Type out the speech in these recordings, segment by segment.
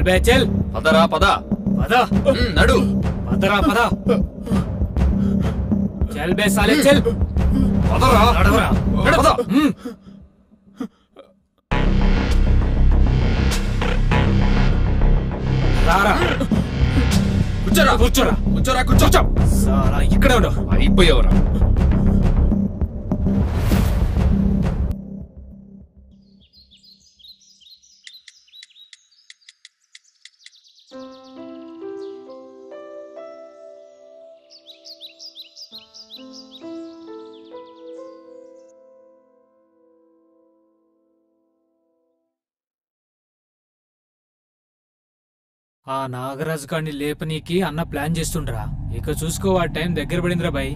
చల్ బే చల్ పదరా పద పద ఉమ్, నడు పదరా పద చల్ బే సాలే చల్ పదరా నడవరా నడు, పద. హ్మ్. రారా కూర్చోరా కూర్చోరా కూర్చోరా కూర్చో సాలా ఇక్కడే ఉండు అయిపోయావురా ఆ నాగరాజు గారిని లేపనీకి అన్న ప్లాన్ చేస్తుండ్రా ఇక చూసుకో ఆ టైం దగ్గర పడిందిరా బాయ్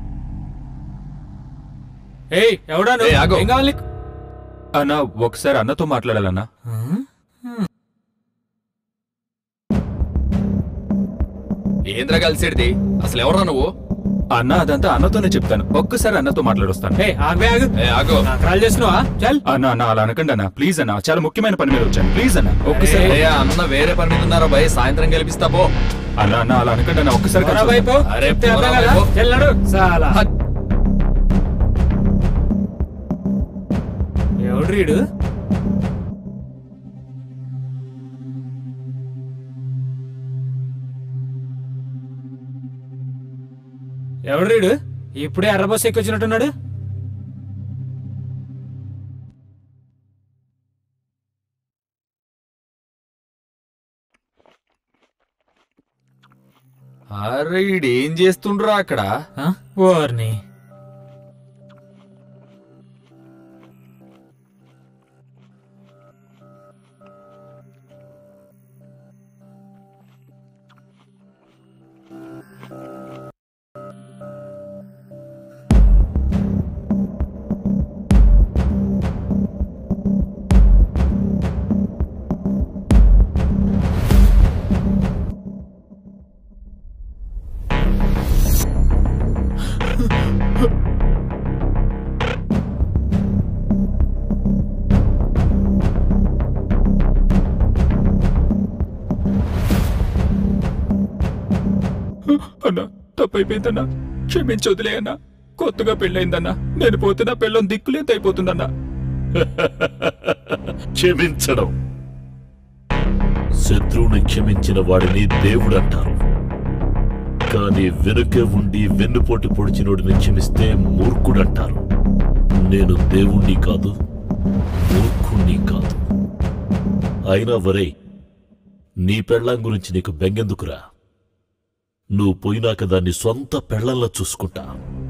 ఏయ్ ఎవడా ఏయ్, ఆగు. ఏం కావాలి నీకు? అన్నా ఒకసారి అన్నతో మాట్లాడాలన్నా హ్మ్? ఏంద్రా కలిసేడిది అసలు ఎవరా నువ్వు అన్న అదంతా అన్నతోనే చెప్తాను ఒక్కసారి అన్నతో మాట్లాడొస్తాను ఏయ్ ఆగబే ఆగు ఏ ఆగు నా కాల్ చేస్తున్నావా చల్ అన్న అన్న అలా అనకండి అన్న ప్లీజ్ అన్న చాలా ముఖ్యమైన పని మీద వచ్చాను ప్లీజ్ అన్న ఒక్కసారి అరే అన్న వేరే పని మీద ఉన్నారా భయ్ సాయంత్రం గెలిపిస్తా పో అన్న అన్న అలా అనకండి అన్న ఒక్కసారి పోరా కలిసి వైపు అరే, చెప్తే అర్థం పోరా కదా? వైపు. చల్ నడు సాలా హట్. ఎవడు రీడు ఎవడు రీడు ఇప్పుడే ఎర్ర బస్సు ఎక్కొచ్చినట్టున్నాడు అరే ఈడేం చేస్తుండ్రా అక్కడ ఆ? ఓర్ని అన్న తప్పైపోయిందన్నా క్షమించి వదిలే అన్న కొత్తగా పెళ్ళైందన్నా నేను పోతే నా పెళ్ళం దిక్కులేంత అయిపోతుందన్నా క్షమించడం శత్రువుని క్షమించిన వాడిని దేవుడు అంటారు కానీ వెనుకే ఉండి వెన్నుపోటు పొడిచినోడిని క్షమిస్తే మూర్ఖుడంటారు నేను దేవుణ్ణి కాదు మూర్ఖుణ్ణి కాదు అయినా వరే నీ పెళ్ళాం గురించి నీకు బెంగెందుకురా నువ్వు పోయినాక దాన్ని సొంత పెళ్ళంలా చూసుకుంటా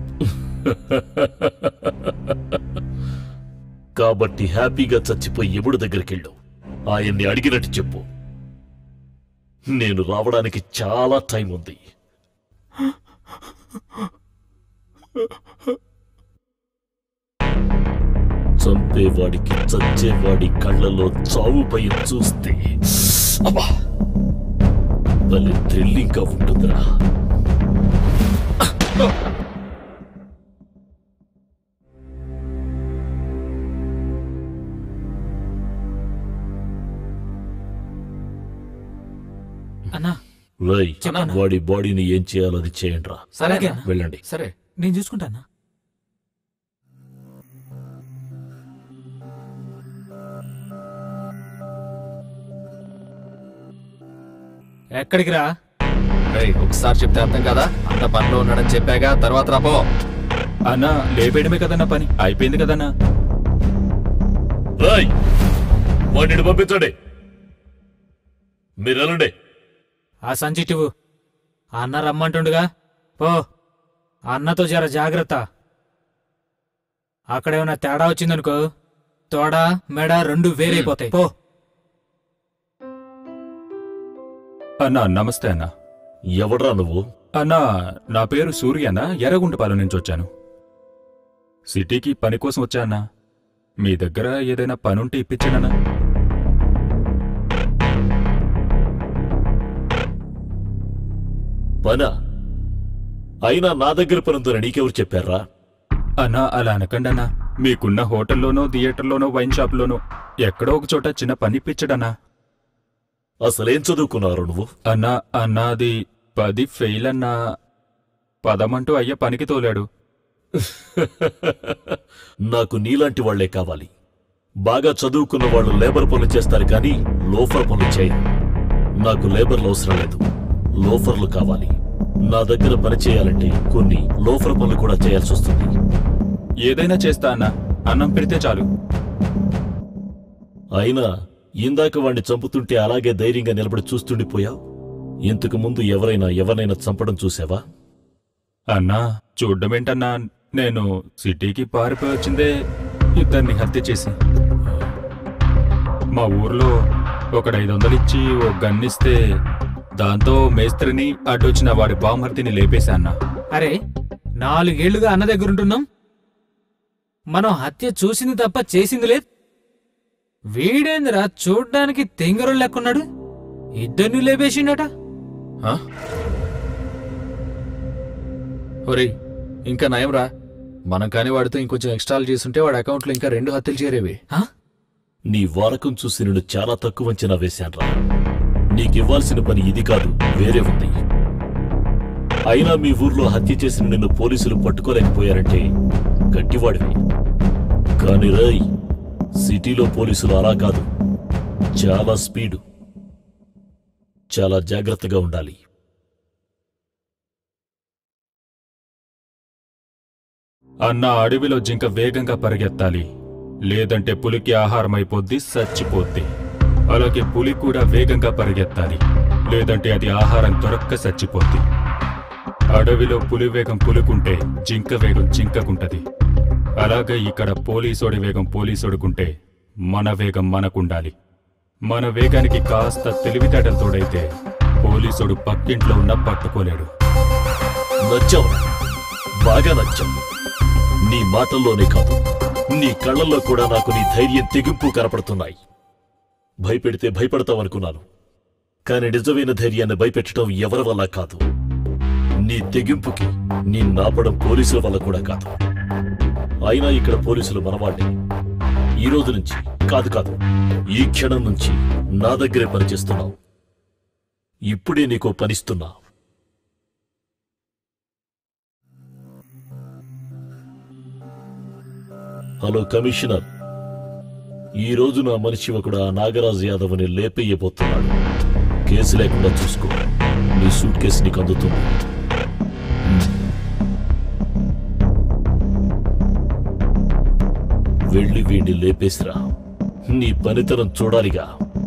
కాబట్టి హ్యాపీగా చచ్చిపోయి ఎముడు దగ్గరికెళ్ళు ఆయన్ని అడిగినట్టు చెప్పు నేను రావడానికి చాలా టైం ఉంది చంపేవాడికి చచ్చేవాడి కళ్ళలో చావు భయం చూస్తే అబ్బా భలే థ్రిల్లింగ్గా ఉంటుందిరా అన్నా రై చెప్పనా? వాడి బాడీని ఏం చేయాలో అది చేయండి రా సరే అలాగే. అన్న. వెళ్ళండి సరే నేను చూసుకుంటానా ఎక్కడికి రా రేయ్, ఒకసారి చెప్తే అర్థం కదా అంత పనిలో ఉన్నాడని చెప్పాగా తర్వాత రాపో అన్న లేపేయడమే కదన్నా పని అయిపోయింది కదన్నా రాయ్ వాడిని పంపించండి మీరు వెళ్ళండి ఆ సంచిటివు అన్న రమ్మంటుండుగా పో అన్నతో జర జాగ్రత్త అక్కడేమన్నా తేడా వచ్చిందనుకో తోడ మెడ రెండు వేరైపోతాయి పో అన్న నమస్తే అన్న ఎవడ్రా నువ్వు అన్న నా పేరు సూర్య అన్న ఎర్రగుంటపాలెం నుంచి వచ్చాను సిటీకి పని కోసం వచ్చా అన్న మీ దగ్గర ఏదైనా పనుంటే ఇప్పించానన్నా పనా అయినా నా దగ్గర పనుందని నీకెవరు చెప్పారా అన్నా అలా అనకండి అన్నా మీకున్న హోటల్లోనో థియేటర్లోనో వైన్ షాప్లోనో ఎక్కడో ఒక చోట చిన్న పని ఇప్పించడన్నా అసలేం చదువుకున్నారు నువ్వు అన్నా అన్నాది పది ఫెయిల్ అన్నా పదమంటూ అయ్య పనికి తోలాడు నాకు నీలాంటి వాళ్లే కావాలి బాగా చదువుకున్న వాళ్ళు లేబర్ పనులు చేస్తారు కానీ లోఫర్ పనులు చేయరు నాకు లేబర్లు అవసరం లేదు లోఫర్లు కావాలి నా దగ్గర పని చేయాలంటే కొన్ని లోఫర్ పనులు కూడా చేయాల్సి వస్తుంది ఏదైనా చేస్తా అన్నా అన్నం పెడితే చాలు అయినా ఇందాక వాణ్ణి చంపుతుంటే అలాగే ధైర్యంగా నిలబడి చూస్తుండిపోయావు ఇంతకు ముందు ఎవరైనా ఎవరినైనా చంపడం చూసావా అన్నా చూడ్డమేంటన్నా నేను సిటీకి పారిపోయి వచ్చిందే ఇద్దరిని హత్య చేసి మా ఊర్లో ఒకడు ఐదు వందలిచ్చి ఓ గన్నిస్తే దాంతో మేస్త్రిని అడ్డొచ్చిన వాడి బామర్తిని లేపేశా అన్నా అరే నాలుగేళ్లుగా అన్న దగ్గర ఉంటున్నాం మనం హత్య చూసింది తప్ప చేసింది లేదు వీడేందిరా చూడ్డానికి తెంగరం లెక్కున్నాడు ఇద్దరిని లేపేసిండట ఆ? ఒరేయ్ ఇంకా నయం రా మనం కాని వాడితో ఇంకొంచెం ఎక్స్ట్రాలు చేసుంటే వాడి అకౌంట్లో ఇంకా రెండు హత్యలు చేరేవి ఆ? నీ వారకం చూసి నేను చాలా తక్కువ అంచనా వేశాన్రా నీకివ్వాల్సిన పని ఇది కాదు వేరే ఉంది అయినా మీ ఊర్లో హత్య చేసిన నిన్ను పోలీసులు పట్టుకోలేకపోయారంటే గట్టివాడివి కాని రై సిటీలో పోలీసులు అలా కాదు చాలా స్పీడు చాలా జాగ్రత్తగా ఉండాలి అన్న అడవిలో జింక వేగంగా పరిగెత్తాలి లేదంటే పులికి ఆహారం అయిపోద్ది చచ్చిపోద్ది అలాగే పులి కూడా వేగంగా పరిగెత్తాలి లేదంటే అది ఆహారం దొరక్క చచ్చిపోద్ది అడవిలో పులి వేగం పులికుంటే జింక వేగం జింకకుంటది అలాగే ఇక్కడ పోలీసోడి వేగం పోలీసోడుకుంటే మన వేగం మనకుండాలి మన వేగానికి కాస్త తెలివితేటలు తోడైతే పోలీసోడు పక్కింట్లో ఉన్న పట్టుకోలేడు నచ్చావు బాగా నచ్చావు నీ మాటల్లోనే కాదు నీ కళ్ళల్లో కూడా నాకు నీ ధైర్యం తెగింపు కనపడుతున్నాయి భయపెడితే భయపడతావనుకున్నాను కాని నిజమైన ధైర్యాన్ని భయపెట్టడం ఎవరి వల్ల కాదు నీ తెగింపుకి నీ నాపడం పోలీసుల వల్ల కూడా కాదు అయినా ఇక్కడ పోలీసులు మనవాళ్ళే ఈ రోజు నుంచి కాదు కాదు ఈ క్షణం నుంచి నా దగ్గరే పనిచేస్తున్నావు ఇప్పుడే నీకో పనిస్తున్నా హలో కమిషనర్ ఈ రోజు నా మనిషి ఒకడు ఆ నాగరాజు యాదవ్ని లేపేయబోతున్నాడు కేసు లేకుండా చూసుకో నీ సూట్ కేసు నీకు అందుతుంది వెళ్ళి వీడిని లేపేసిరా నీ పనితనం చూడాలిగా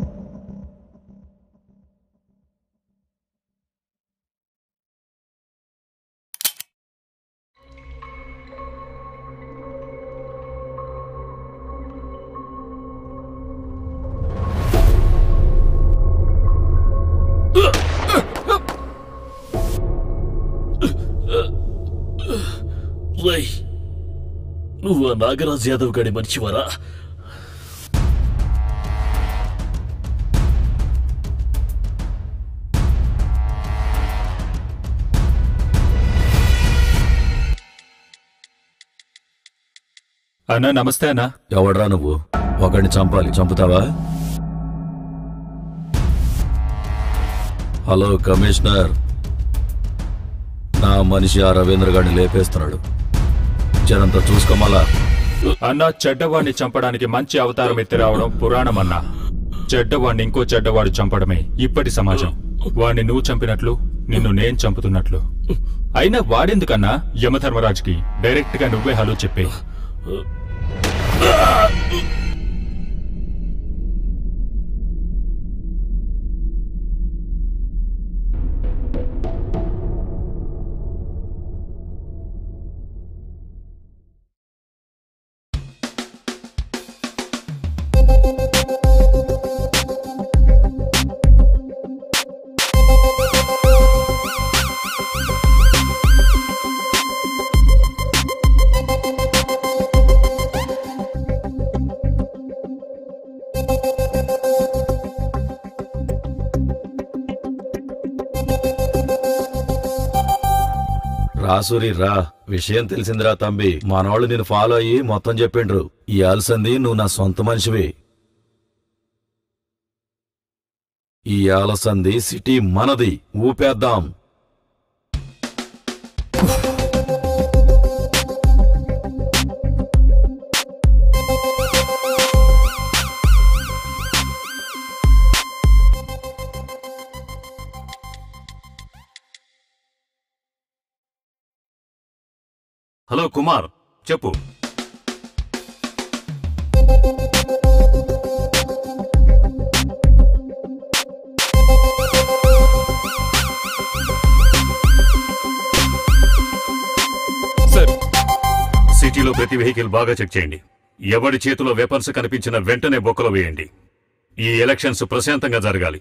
రై నువ్వు ఆ నాగరాజ్ యాదవ్ గాడి మనిషివారా అన్నా నమస్తే అన్నా ఎవడ్రా నువ్వు ఒకడిని చంపాలి చంపుతావా హలో కమిషనర్ నా మనిషి ఆ రవీంద్ర గారిని లేపేస్తున్నాడు జనంతా చూసుకోమలా అన్నా చెడ్డవాడిని చంపడానికి మంచి అవతారం ఎత్తి రావడం పురాణం అన్నా చెడ్డవాడిని ఇంకో చెడ్డవాడు చంపడమే ఇప్పటి సమాజం వాణ్ణి నువ్వు చంపినట్లు నిన్ను నేను చంపుతున్నట్లు అయినా వాడెందుకన్నా యమధర్మరాజుకి డైరెక్ట్ గా నువ్వే హలో చెప్పే రాసూరి రా విషయం తెలిసిందిరా తంబి మనవాళ్ళు నేను ఫాలో అయ్యి మొత్తం చెప్పిండ్రు ఇయాల్సింది నువ్వు నా సొంత మనిషివి ఈ ఆలసంది సిటీ మనది ఊపేద్దాం హలో కుమార్ చెప్పు సార్ సిటీలో ప్రతి వెహికల్ బాగా చెక్ చేయండి ఎవడి చేతిలో వెపన్స్ కనిపించిన వెంటనే బొక్కలో వేయండి ఈ ఎలక్షన్స్ ప్రశాంతంగా జరగాలి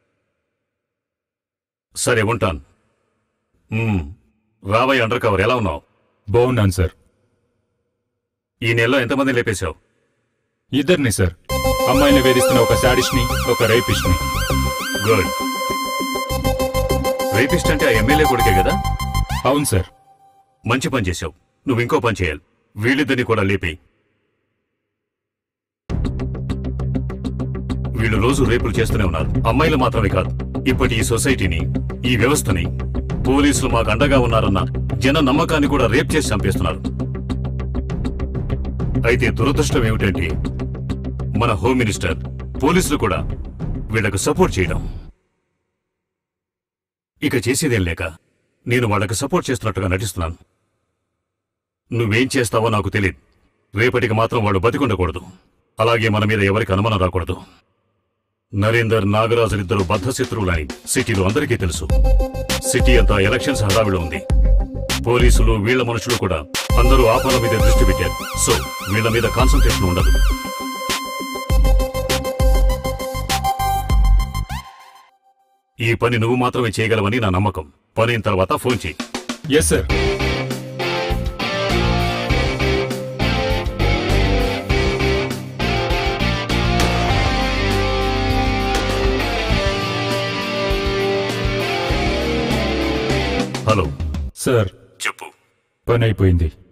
సరే ఉంటాను మ్మ్. రావయ్య అండర్ కవర్ ఎలా ఉన్నావు బాగున్నాను సార్ ఈ నెలలో ఎంతమంది లేపేశావు ఇద్దరిని సార్ అమ్మాయిని వేధిస్తున్న ఒక శాడిస్ట్ని ఒక రైపిస్ట్ని గుడ్ రైపిస్ట్ అంటే ఆ ఎమ్మెల్యే కొడుకే కదా అవును సార్ మంచి పని చేశావు నువ్వు ఇంకో పని చేయాలి వీళ్ళిద్దరిని కూడా లేపేయి వీళ్ళు రోజు రేపులు చేస్తూనే ఉన్నారు అమ్మాయిలు మాత్రమే కాదు ఇప్పటి ఈ సొసైటీని ఈ వ్యవస్థని పోలీసులు మాకు అండగా ఉన్నారన్న జన నమ్మకాన్ని కూడా రేప్ చేసి చంపేస్తున్నారు అయితే దురదృష్టం ఏమిటంటే మన హోమ్ మినిస్టర్ పోలీసులు కూడా వీళ్లకు సపోర్ట్ చేయడం ఇక చేసేదేం లేక నేను వాళ్ళకి సపోర్ట్ చేస్తున్నట్టుగా నటిస్తున్నాను నువ్వేం చేస్తావో నాకు తెలియదు రేపటికి మాత్రం వాడు బతికుండకూడదు అలాగే మన మీద ఎవరికి అనుమానం రాకూడదు నరేందర్ నాగరాజులిద్దరూ బద్ధశత్రువులని సిటీలో అందరికీ తెలుసు సిటీ అంతా ఎలక్షన్స్ హడావిడి ఉంది పోలీసులు వీళ్ల మనుషులు కూడా అందరూ ఆ పనుల మీద దృష్టి పెట్టారు సో వీళ్ల మీద కాన్సన్ట్రేషన్ ఉండదు ఈ పని నువ్వు మాత్రమే చేయగలవని నా నమ్మకం పని అయిన తర్వాత ఫోన్ చేయి ఎస్ సార్ హలో సార్ చెప్పు పని అయిపోయింది